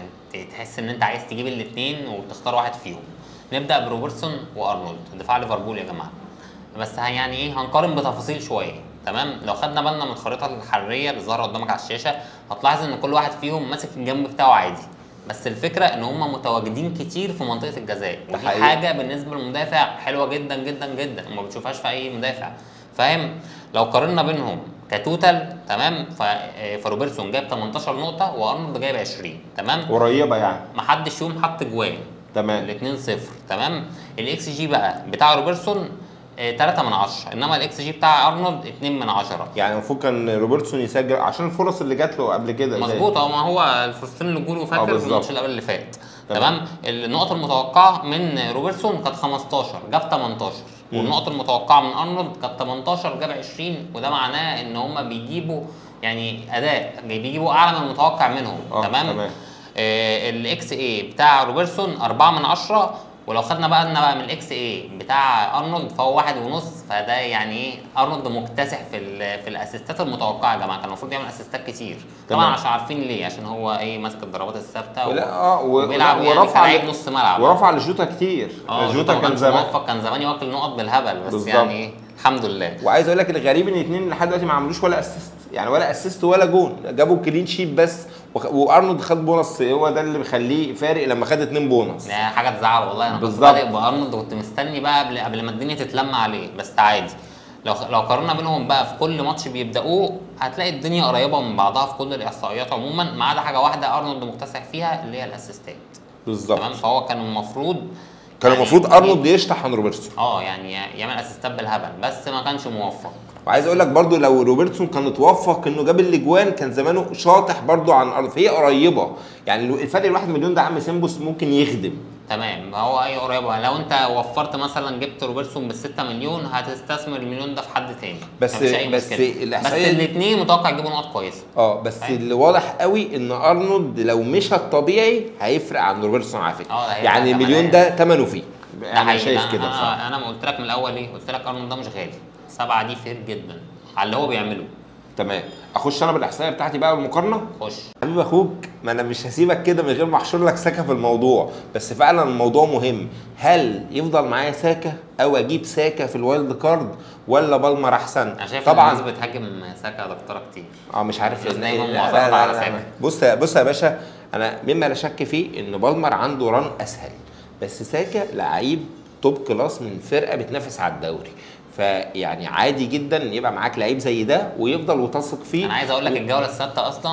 تحس ان انت عايز تجيب الاثنين وتختار واحد فيهم نبدا بروبرتسون وارنولد دفاع ليفربول يا جماعه بس ه- يعني ايه هنقارن بتفاصيل شويه تمام لو خدنا بالنا من الخريطه الحراريه اللي ظاهره قدامك على الشاشه هتلاحظ ان كل واحد فيهم ماسك الجنب بتاعه عادي بس الفكره ان هم متواجدين كتير في منطقه الجزاء ده ودي حقيقي. حاجه بالنسبه للمدافع حلوه جدا جدا جدا وما بتشوفهاش في اي مدافع فاهم لو قارنا بينهم كتوتال تمام ف- آه، فروبرتسون جايب 18 نقطه وارنولد جايب 20 تمام قريبه يعني محدش فيهم حط جوان تمام ال 2-0 تمام الاكس جي بقى بتاع روبرتسون 3 من 10 انما الاكس جي بتاع ارنولد 2 من 10 يعني المفروض كان روبرتسون يسجل عشان الفرص اللي جات له قبل كده زي- مظبوط هو ما هو الفرصتين اللي جولوا اه فاكر في بالظبط. الماتش اللي قبل اللي فات تمام. تمام النقط المتوقعه من روبرتسون كانت 15 جاب 18 مم. والنقط المتوقعه من ارنولد كانت 18 جاب 20 وده معناه ان هم بيجيبوا يعني اداء بيجيبوا اعلى من المتوقع منهم اه تمام تمام آه الاكس اي بتاع روبرتسون 4 من 10 ولو خدنا بقى لنا بقى من الاكس اي بتاع ارنولد فهو واحد ونص فده يعني ايه ارنولد مكتسح في ال- في الاسيستات المتوقعه يا جماعه كان المفروض يعمل اسيستات كتير طبعا تمام. عشان عارفين ليه عشان هو ايه ماسك الضربات الثابته و- لا اه و- وبيلعب لا، يعني ورفع كلاعب نص ملعب ورفع لجوتا كتير اه جوتا ما كان كانش زمان موفق كان زمان واكل نقط بالهبل بس بالظبط. يعني ايه الحمد لله وعايز اقول لك الغريب ان الاثنين لحد دلوقتي ما عملوش ولا اسيست يعني ولا اسيست ولا جون جابوا كلين شيت بس وخ- وارنولد خد بونص هو ده اللي بيخليه فارق لما خد اتنين بونص ده حاجه تزعل والله انا كنت بالظبط. بادئ بارنولد وكنت مستني بقى قبل قبل ما الدنيا تتلم عليه بس عادي لو لو قارنا بينهم بقى في كل ماتش بيبداوه هتلاقي الدنيا قريبه من بعضها في كل الاحصائيات عموما ما عدا حاجه واحده ارنولد مكتسح فيها اللي هي الاسيستات بالظبط تمام فهو كان المفروض كان يعني المفروض ارنولد يشطح عن روبرتسون اه يعني يعمل اسيستات بالهبل بس ما كانش موفق وعايز اقول لك برضو لو روبرتسون كان اتوفق انه جاب الاجوان كان زمانه شاطح برضو عن ارض فهي قريبه يعني لو- الفرق الواحد مليون ده عم سيمبوس ممكن يخدم تمام هو اي قريبه لو انت وفرت مثلا جبت روبرتسون بال 6 مليون هتستثمر المليون ده في حد تاني بس- مفيش أي بس مشكلة. بس الإحصائية- الاثنين متوقع يجيبوا نقط كويسه اه بس فاهم؟ اللي واضح قوي ان ارنولد لو مشى الطبيعي هيفرق عن روبرتسون على فكره اه، ده هيبقى يعني كمان المليون ده ثمنه فيه ده انا حقيقي. شايف أنا- كده بصراحه انا انا ما قلت لك من الاول ايه قلت لك ارنولد ده مش غالي سبعه دي فير جدا على اللي هو بيعمله تمام اخش انا بالاحصائيه بتاعتي بقى والمقارنه خش حبيب اخوك ما انا مش هسيبك كده من غير ما احشر لك ساكا في الموضوع بس فعلا الموضوع مهم هل يفضل معايا ساكا او اجيب ساكا في الوايلد كارد ولا بالمر احسن انا شايف طبعا الناس بتهاجم ساكا دكتوره كتير اه مش عارف الناس إن- دايما لا- معترضة لا- لا- على لا- ساكا. بص يا بص يا باشا انا مما لا شك فيه ان بالمر عنده ران اسهل بس ساكا لعيب توب كلاس من فرقه بتنافس على الدوري فيعني عادي جدا ان يبقى معاك لعيب زي ده ويفضل وتثق فيه انا عايز اقول لك الجوله السادسه اصلا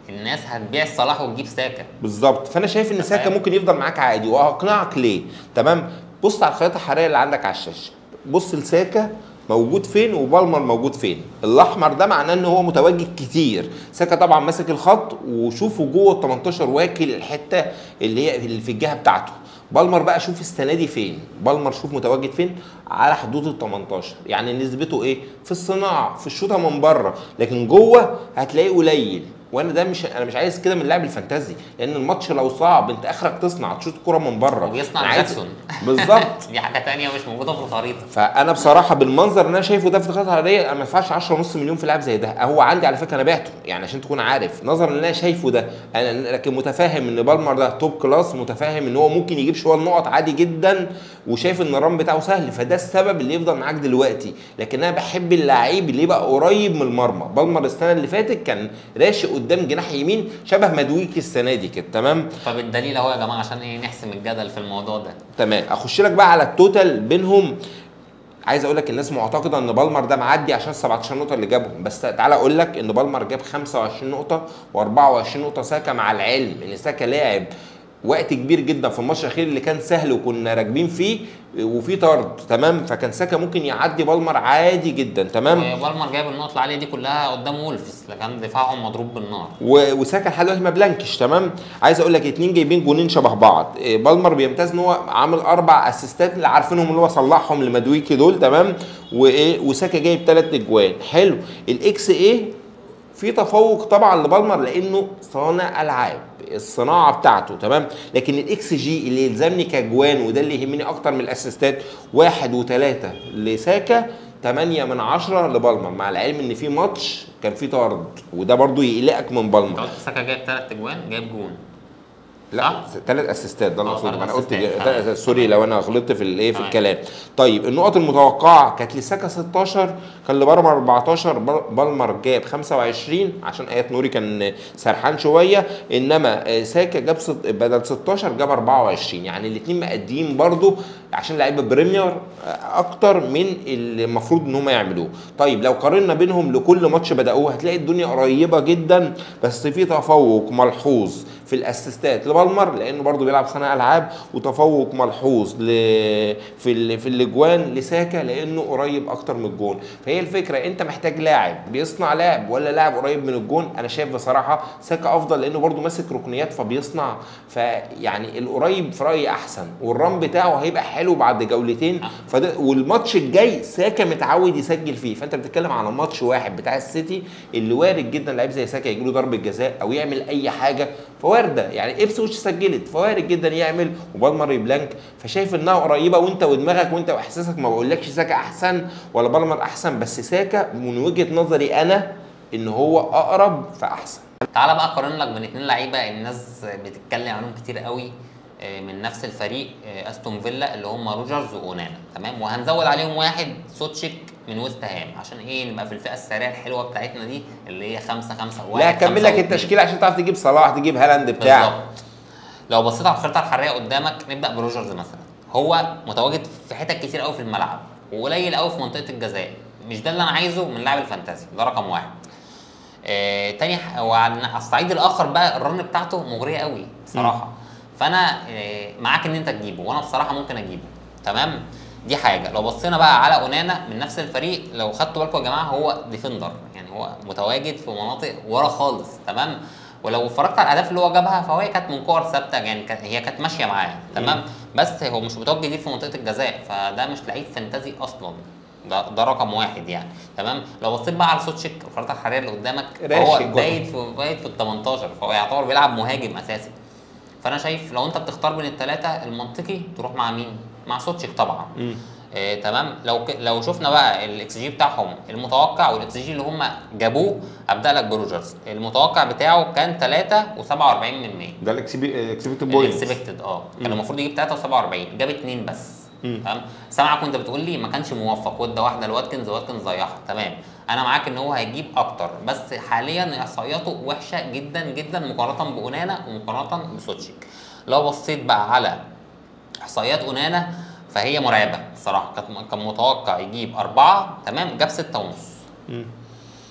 الناس هتبيع صلاح وتجيب ساكا بالظبط فانا شايف ان ساكا تمام. ممكن يفضل معاك عادي وهقنعك ليه تمام بص على الخريطه الحراريه اللي عندك على الشاشه بص لساكا موجود فين وبالمر موجود فين الاحمر ده معناه ان هو متواجد كتير ساكا طبعا ماسك الخط وشوفوا جوه ال 18 واكل الحته اللي هي اللي في الجهه بتاعته بالمر بقى شوف السنه دي فين بالمر شوف متواجد فين على حدود ال 18 يعني نسبته ايه في الصناعه في الشوطه من بره لكن جوه هتلاقيه قليل وانا ده مش انا مش عايز كده من لاعب الفانتازي لان الماتش لو صعب انت اخرك تصنع تشوط كرة من بره وبيصنع أنا عايز- جاكسون. بالظبط دي حاجه تانية مش موجوده في الخريطه فانا بصراحه بالمنظر اللي انا شايفه ده في الخطه العاديه انا ما ينفعش 10 ونص مليون في لاعب زي ده هو عندي على فكره انا بعته يعني عشان تكون عارف نظرا اللي انا شايفه ده انا لكن متفاهم ان بالمر ده توب كلاس متفاهم ان هو ممكن يجيب شويه نقط عادي جدا وشايف ان الرام بتاعه سهل فده السبب اللي يفضل معاك دلوقتي لكن انا بحب اللعيب اللي يبقى قريب من المرمى بالمر السنه اللي فاتت كان راشق قدام جناح يمين شبه مدويكي السنه دي كده تمام فبالدليل اهو يا جماعه عشان ايه نحسم الجدل في الموضوع ده تمام اخش لك بقى على التوتال بينهم عايز اقول لك الناس معتقده ان بالمر ده معدي عشان 17 نقطه اللي جابهم بس تعالى اقول لك ان بالمر جاب 25 نقطه و24 نقطه ساكا مع العلم ان ساكا لاعب وقت كبير جدا في الماتش الاخير اللي كان سهل وكنا راكبين فيه وفي طرد تمام فكان ساكا ممكن يعدي بالمر عادي جدا تمام بالمر جايب النقط العاليه دي كلها قدام وولفز اللي كان دفاعهم مضروب بالنار و- وساكا لحد دلوقتي ما بلانكش تمام عايز اقول لك اتنين جايبين جونين شبه بعض إيه، بالمر بيمتاز ان هو عامل اربع اسيستات اللي عارفينهم اللي هو صلحهم لمدويكي دول تمام وايه وساكا جايب ثلاث اجوان حلو الاكس ايه في تفوق طبعا لبالمر لانه صانع العاب الصناعه بتاعته تمام لكن الاكس جي اللي يلزمني كجوان وده اللي يهمني اكتر من الاسيستات واحد وثلاثه لساكا 8 من 10 لبالمر مع العلم ان في ماتش كان فيه طرد وده برضو يقلقك من انت بالمر قلت ساكا جايب ثلاث اجوان جايب جون لا ثلاث اسيستات ده اللي آه، اقصده ثلاث انا قلت أسيستات. تلات- تمام. سوري لو انا غلطت في الايه في تمام. الكلام طيب النقط المتوقعه كانت لساكا 16 كان لبالمر 14 بال- بالمر جاب 25 عشان ايات نوري كان سرحان شويه انما آه، ساكا جاب ست بدل 16 جاب 24 يعني الاثنين مأديين برضو عشان لعيبه بريمير آه، اكتر من اللي المفروض ان هم يعملوه طيب لو قارنا بينهم لكل ماتش بدأوه هتلاقي الدنيا قريبه جدا بس في تفوق ملحوظ في الاسيستات لبالمر لانه برضه بيلعب صانع العاب وتفوق ملحوظ ل... في ال... في الاجوان لساكا لانه قريب اكتر من الجون فهي الفكره انت محتاج لاعب بيصنع لاعب ولا لاعب قريب من الجون انا شايف بصراحه ساكا افضل لانه برضه ماسك ركنيات فبيصنع فيعني القريب في رايي احسن والرام بتاعه هيبقى حلو بعد جولتين فده والماتش الجاي ساكا متعود يسجل فيه فانت بتتكلم على ماتش واحد بتاع السيتي اللي وارد جدا لعيب زي ساكا يجيله ضربه جزاء او يعمل اي حاجه فوارده يعني ابسويتش سجلت فوارد جدا يعمل وبالمر يبلانك فشايف انها قريبه وانت ودماغك وانت واحساسك ما بقولكش ساكا احسن ولا بالمر احسن بس ساكا من وجهه نظري انا ان هو اقرب فاحسن تعالى بقى اقارن لك بين اتنين لعيبه الناس بتتكلم عنهم كتير قوي آه، من نفس الفريق آه، استون فيلا اللي هم روجرز واونانا تمام وهنزود عليهم واحد سوتشيك من ويست هام عشان ايه نبقى في الفئه السعريه الحلوه بتاعتنا دي اللي هي 5 5 لا اكمل لك التشكيله عشان تعرف تجيب صلاح تجيب هالاند بتاع بالظبط لو بصيت على الخريطه الحراريه قدامك نبدا بروجرز مثلا هو متواجد في حتت كتير قوي في الملعب وقليل قوي في منطقه الجزاء مش ده اللي انا عايزه من لاعب الفانتازي ده رقم واحد آه تاني ح- وعلى الصعيد الاخر بقى الرن بتاعته مغريه قوي بصراحه فانا آه معاك ان انت تجيبه وانا بصراحه ممكن اجيبه تمام دي حاجه لو بصينا بقى على اونانا من نفس الفريق لو خدتوا بالكم يا جماعه هو ديفندر يعني هو متواجد في مناطق ورا خالص تمام ولو اتفرجت على الاهداف اللي هو جابها فهو هي كانت من كور ثابته يعني كانت هي كانت ماشيه معاه تمام بس هو مش متواجد كتير في منطقه الجزاء فده مش لعيب فانتازي اصلا ده ده رقم واحد يعني تمام لو بصيت بقى على سوتشيك الخريطه الحراريه اللي قدامك فهو راشق جوه. بايت في بايت في ال 18 فهو يعتبر بيلعب مهاجم اساسي فانا شايف لو انت بتختار بين الثلاثه المنطقي تروح مع مين؟ مع سوتشيك طبعا آه تمام لو ك... لو شفنا بقى الاكس جي بتاعهم المتوقع والاكس جي اللي هم جابوه ابدا لك بروجرز المتوقع بتاعه كان 3 و47 من 100 ده الاكسبكتد بوينت الاكسبكتد اه كان المفروض يجيب 3 و47 جاب 2 بس تمام سامعك وانت بتقول لي ما كانش موفق وده واحده لواتكنز واتكنز ضيعها تمام انا معاك ان هو هيجيب اكتر بس حاليا احصائياته وحشه جدا جدا مقارنه باونانا ومقارنه بسوتشيك لو بصيت بقى على احصائيات اونانا فهي مرعبه الصراحه كانت كان متوقع يجيب أربعة تمام جاب ستة ونص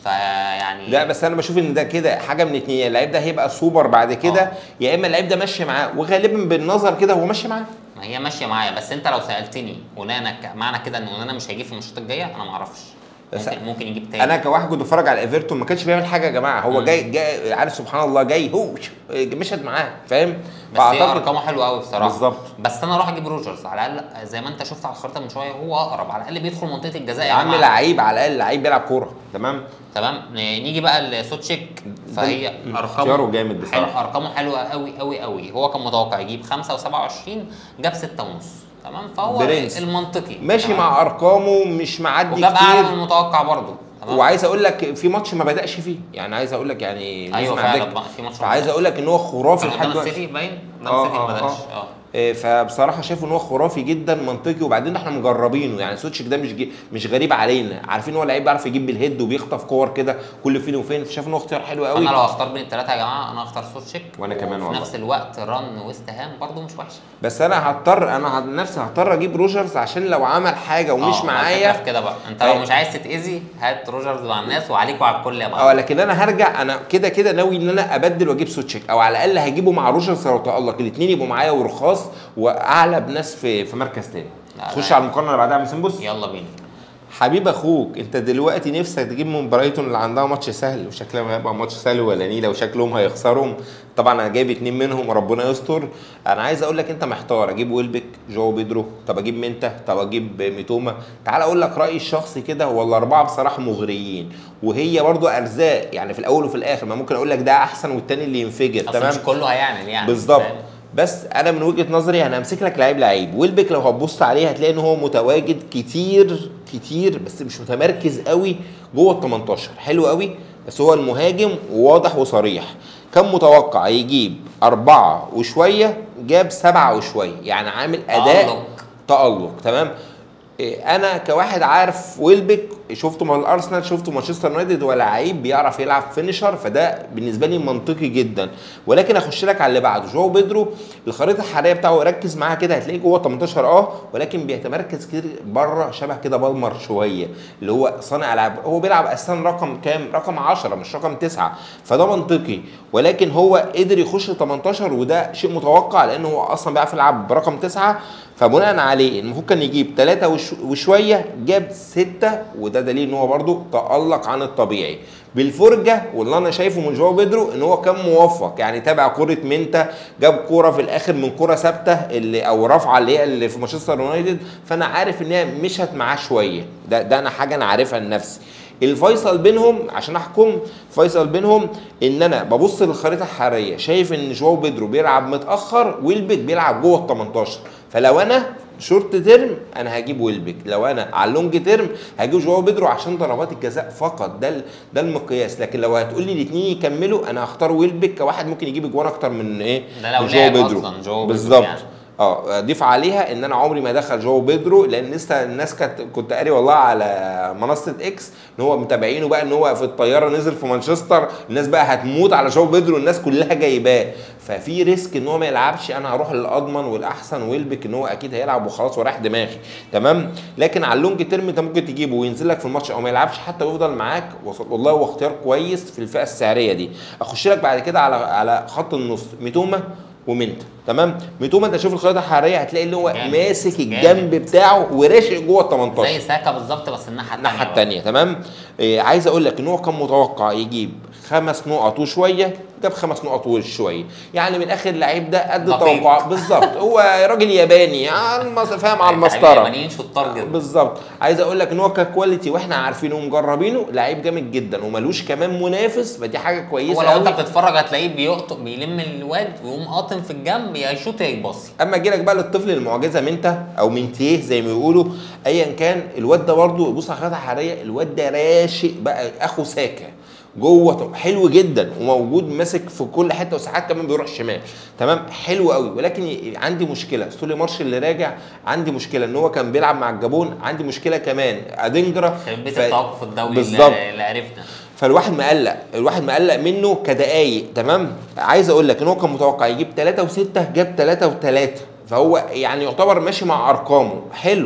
فيعني لا بس انا بشوف ان ده كده حاجه من اتنين اللعيب ده هيبقى سوبر بعد كده آه. يا اما اللعيب ده ماشي معاه وغالبا بالنظر كده هو ماشي معاه ما هي ماشيه معايا بس انت لو سالتني ونانا ك- معنى كده ان ونانا مش هيجيب في الماتشات الجايه انا ما اعرفش بس ممكن ممكن يجيب تاني انا كواحد كنت بتفرج على ايفرتون ما كانش بيعمل حاجه يا جماعه هو مم. جاي جاي عارف سبحان الله جاي هو مشهد معاه فاهم بس هي ارقامه حلوه قوي بصراحه بالظبط. بس انا اروح اجيب روجرز على الاقل زي ما انت شفت على الخريطه من شويه هو اقرب على الاقل بيدخل منطقه الجزاء يا عم جماعة. لعيب على الاقل لعيب بيلعب كوره تمام تمام ن- نيجي بقى لسوتشيك فهي مم. ارقامه اختياره جامد بصراحة. حلو ارقامه حلوه قوي قوي قوي هو كان متوقع يجيب 5 و27 جاب 6 ونص تمام فهو برنس. المنطقي ماشي تمام؟ مع ارقامه مش معدي وجاب اعلى من كتير المتوقع برضه تمام وعايز اقول لك في ماتش ما بداش فيه يعني عايز اقول لك يعني ايوه لازم فعلا أعدك. بقى في ماتش فعايز اقول لك ان هو خرافي كان لحد قدام دلوقتي السيتي باين آه، قدام السيتي آه، ما بداش آه. اه إيه، فبصراحه شايف ان هو خرافي جدا منطقي وبعدين احنا مجربينه يعني سوتشيك ده مش جي مش غريب علينا عارفين ان هو لعيب بيعرف يجيب بالهيد وبيخطف كور كده كل فين وفين فشايف ان هو اختيار حلو قوي انا لو هختار بين الثلاثه يا جماعه انا هختار سوتشيك وأنا كمان وفي والله. نفس الوقت رن ويست هام برضه مش وحشه بس انا هضطر انا عن نفسي هضطر اجيب روجرز عشان لو عمل حاجه ومش آه، الفكرة معايا في كده بقى انت لو أيوة. مش عايز تتاذي هات روجرز مع الناس وعليك وعلى الكل يا اه معلم لكن انا هرجع انا كده كده ناوي ان انا ابدل واجيب سوتشيك او على الاقل هجيبه مع روجرز لو تالق الاثنين يبقوا معايا ورخاص واعلى بناس في في مركز تاني لا، خش لا. على المقارنه اللي بعدها يا عم سمبوس يلا بينا حبيب اخوك انت دلوقتي نفسك تجيب من برايتون اللي عندها ماتش سهل وشكلها هيبقى ماتش سهل ولا نيله وشكلهم هيخسرهم طبعا انا جايب اتنين منهم وربنا يستر انا عايز اقول لك انت محتار اجيب ويلبك جو بيدرو طب اجيب منتا طب اجيب ميتوما تعال اقول لك رايي الشخصي كده هو الاربعه بصراحه مغريين وهي برضو ارزاق يعني في الاول وفي الاخر ما ممكن اقول لك ده احسن والتاني اللي ينفجر اصل تمام مش كله هيعمل يعني بالظبط فاهم؟ بس انا من وجهه نظري انا همسك لك لعيب لعيب ويلبك لو هتبص عليه هتلاقي ان هو متواجد كتير كتير بس مش متمركز قوي جوه ال 18 حلو قوي بس هو المهاجم وواضح وصريح كان متوقع يجيب أربعة وشوية جاب سبعة وشوية يعني عامل أداء تألق. تألق تمام إيه، انا كواحد عارف ويلبك شفته مع الارسنال شفته مانشستر يونايتد هو لعيب بيعرف يلعب فينيشر فده بالنسبه لي منطقي جدا ولكن اخش لك على اللي بعده جو بيدرو الخريطه الحراريه بتاعه ركز معاه كده هتلاقيه جوه 18 اه ولكن بيتمركز كتير بره شبه كده بالمر شويه اللي هو صانع العاب هو بيلعب اساسا رقم كام رقم 10 مش رقم 9 فده منطقي ولكن هو قدر يخش 18 وده شيء متوقع لان هو اصلا بيعرف يلعب برقم 9 فبناء عليه المفروض كان يجيب 3 وش وشويه جاب 6 وده دليل ان هو برده تالق عن الطبيعي بالفرجه واللي انا شايفه من جواو بيدرو ان هو كان موفق يعني تابع كوره منتا جاب كوره في الاخر من كوره ثابته اللي او رافعه اللي هي اللي في مانشستر يونايتد فانا عارف ان هي مشت معاه شويه ده ده انا حاجه انا عارفها لنفسي الفيصل بينهم عشان احكم فيصل بينهم ان انا ببص للخريطه الحراريه شايف ان جواو بيدرو بيلعب متاخر ويلبك بيلعب جوه ال 18 فلو انا شورت تيرم انا هجيب ويلبك لو انا على اللونج تيرم هجيب جواو بيدرو عشان ضربات الجزاء فقط ده ال- ده المقياس لكن لو هتقول لي الاثنين يكملوا انا هختار ويلبك كواحد ممكن يجيب اجوان اكتر من ايه ده لو من لعب أصلاً جواو بيدرو بالظبط يعني. اه اضيف عليها ان انا عمري ما دخل جو بيدرو لان لسه الناس كانت كنت قاري والله على منصه اكس ان هو متابعينه بقى ان هو في الطياره نزل في مانشستر الناس بقى هتموت على جو بيدرو الناس كلها جايباه ففي ريسك ان هو ما يلعبش انا هروح للاضمن والاحسن ويلبك ان هو اكيد هيلعب وخلاص ورايح دماغي تمام لكن على اللونج تيرم انت ممكن تجيبه وينزل لك في الماتش او ما يلعبش حتى ويفضل معاك وص- والله هو اختيار كويس في الفئه السعريه دي اخش لك بعد كده على على خط النص ميتوما ومنتا تمام ميتوما انت شوف الخريطه الحراريه هتلاقي اللي هو جامد. ماسك جامد. الجنب بتاعه وراشق جوه ال 18 زي ساكا بالظبط بس الناحيه الثانيه الناحيه الثانيه تمام إيه عايز اقول لك ان هو كان متوقع يجيب خمس نقط وشويه جاب خمس نقط وشويه يعني من الاخر اللعيب ده قد دقيق. توقع بالظبط هو راجل ياباني على المس- فاهم على المسطره اليابانيين شطار جدا بالظبط عايز اقول لك ان هو ككواليتي واحنا عارفينه ومجربينه لعيب جامد جدا وملوش كمان منافس فدي حاجه كويسه هو لو انت قوي. بتتفرج هتلاقيه بيقطم بيلم الواد ويقوم قاطم في الجنب يا يشوط يا يباصي اما اجي لك بقى للطفل المعجزه منتا او منتيه زي ما بيقولوا ايا كان الواد ده برضه بص على الخريطه الحراريه الواد ده راشق بقى اخو ساكا جوه طب حلو جدا وموجود ماسك في كل حته وساعات كمان بيروح شمال تمام حلو قوي ولكن ي- عندي مشكله ستولي مارش اللي راجع عندي مشكله ان هو كان بيلعب مع الجابون عندي مشكله كمان ادنجرا خرب بيت ف- التوقف الدولي بالظبط. اللي اللي عرفنا فالواحد مقلق الواحد مقلق منه كدقايق تمام عايز اقول لك ان هو كان متوقع يجيب 3 و6 جاب 3 و3 فهو يعني يعتبر ماشي مع ارقامه حلو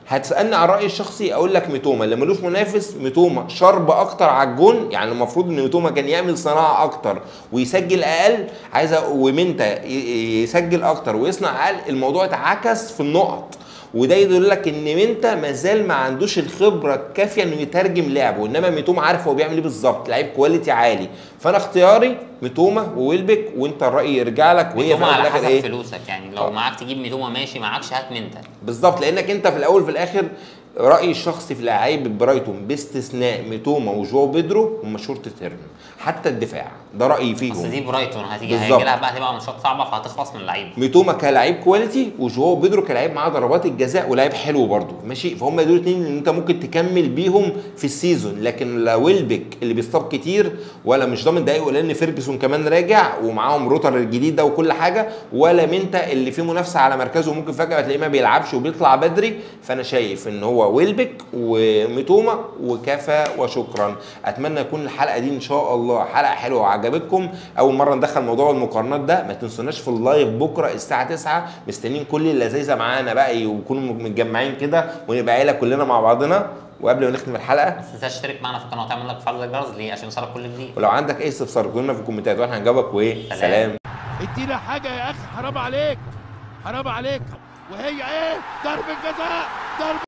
هتسالني عن رايي الشخصي اقول لك ميتوما اللي ملوش منافس ميتوما شرب اكتر على الجون يعني المفروض ان ميتوما كان يعمل صناعه اكتر ويسجل اقل عايز أ- ومنتا ي- يسجل اكتر ويصنع اقل الموضوع اتعكس في النقط وده يدل لك ان منتا مازال ما عندوش الخبره الكافيه انه يترجم لعبه انما ميتوما عارف هو بيعمل ايه بالظبط لعيب كواليتي عالي فانا اختياري ميتوما وويلبك وانت الراي يرجع لك وهي في ميتوما الأول على وفي الآخر حسب فلوسك يعني لو آه. معاك تجيب ميتوما ماشي معاكش هات منتا بالظبط لانك انت في الاول في الاخر رايي الشخصي في لعيبه برايتون باستثناء ميتوما وجواو بيدرو هم شورت تيرم حتى الدفاع ده رايي اصل فيهم دي برايتون هتيجي بالظبط. هيجي لها بقى هتبقى ماتشات صعبه فهتخلص من اللعيبه ميتوما كلاعب كواليتي وجواو بيدرو كلاعب معاه ضربات الجزاء ولاعب حلو برضه ماشي فهم دول اتنين اللي انت ممكن تكمل بيهم في السيزون لكن لا ويلبك اللي بيصطاد كتير ولا مش ضامن دقايق لان فيرجسون كمان راجع ومعاهم روتر الجديد ده وكل حاجه ولا منتا اللي فيه منافسه على مركزه ممكن فجاه تلاقيه ما بيلعبش وبيطلع بدري فانا شايف ان هو ويلبك وميتوما وكفى وشكرا اتمنى يكون الحلقه دي ان شاء الله حلقه حلوه وعجبتكم اول مره ندخل موضوع المقارنات ده ما تنسوناش في اللايف بكره الساعه 9 مستنيين كل اللذيذه معانا بقى يكونوا متجمعين كده ونبقى عيله كلنا مع بعضنا وقبل ما نختم الحلقه ما تنساش تشترك معانا في القناه وتعمل لك فعل الجرس ليه عشان يوصلك كل جديد ولو عندك اي استفسار قول لنا في الكومنتات واحنا هنجاوبك وايه سلام. سلام ادينا حاجه يا اخي حرام عليك حرام عليك وهي ايه ضربه جزاء ضربه